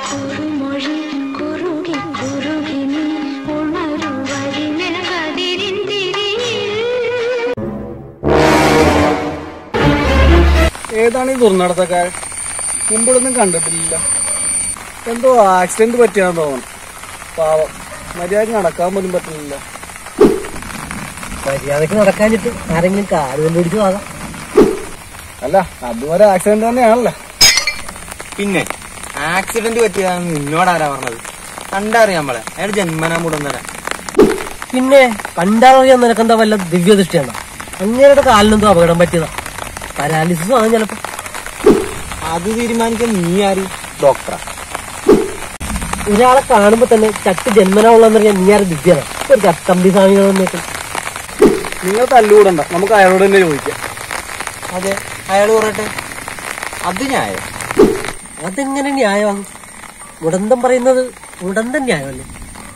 കുറുമൊഴി കുറുകി കുറുകി നീ ഉണരുവരിനെ കതിരിൻ തിരിയിൽ ഏതാണ് ഈ ദുർനടത്തക്കാരൻ മുമ്പിടൊന്നും കണ്ടിട്ടില്ല എന്തോ ആക്സിഡന്റ് പറ്റിയാന്ന് തോന്നുന്നു പാവം മര്യാദ നടക്കാൻ പോലും പറ്റുന്നില്ല മര്യാദക്ക് നടക്കാനിട്ട് ആരെങ്കിലും കാല് പിടിച്ചു ആകാം അല്ല അതുവരെ ആക്സിഡന്റ് തന്നെയാണല്ലോ പിന്നെ ആക്സിഡന്റ് പറ്റിയതാണെന്ന് നിന്നോടാരാ പറഞ്ഞത് കണ്ടറിയാം നമ്മളെ അയാൾ ജന്മനാ മുടന്നരാ പിന്നെ കണ്ടറിയാൻ നിനക്കെന്താ വല്ല ദിവ്യദൃഷ്ടിയാണോ അങ്ങനെയുടെ കാലിനെന്തോ അപകടം പറ്റിയതാ പാരാലിസിസ് ആണ് ചിലപ്പോ അത് തീരുമാനിക്കാൻ നീ ആര് ഡോക്ടറാ ഒരാളെ കാണുമ്പോ തന്നെ ചട്ട് ജന്മന ഉള്ളതെന്നറിയാൻ നീ ആരും ദിവ്യത ഒരു ചട്ടമ്പി സ്വാമികൾ വന്നേക്കും നിങ്ങൾ തല്ലുകൂടണ്ട നമുക്ക് അയാളോട് തന്നെ ചോദിക്കാം അതെ അയാൾ പറയട്ടെ അത് ന്യായം അതെങ്ങനെ ന്യായമാണ് ഉടന്തം പറയുന്നത് ഉടന്തൻ ന്യായമല്ലേ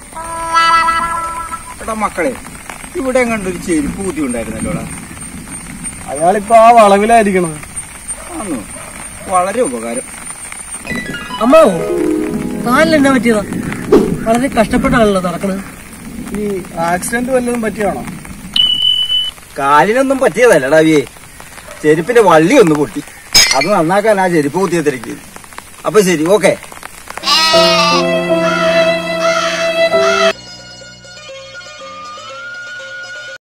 എടാ മക്കളെ ഇവിടെ കണ്ടൊരു ചെരുപ്പ് കുത്തി ഉണ്ടായിരുന്നല്ലോടാ അയാളിപ്പോ ആ വളവിലായിരിക്കണത് ആന്നു വളരെ ഉപകാരം അമ്മാവോ കാലിൽ എന്നാ പറ്റിയതാ വളരെ കഷ്ടപ്പെട്ടാണല്ലോ നടക്കണത് ഈ ആക്സിഡന്റ് വല്ലതും പറ്റിയാണോ കാലിനൊന്നും പറ്റിയതല്ലടാ വിയെ ചെരുപ്പിന്റെ വള്ളി ഒന്ന് പൊട്ടി അത് നന്നാക്കാൻ ആ ചെരുപ്പ് കുത്തിയ തിരക്കി അപ്പൊ ശരി ഓക്കെ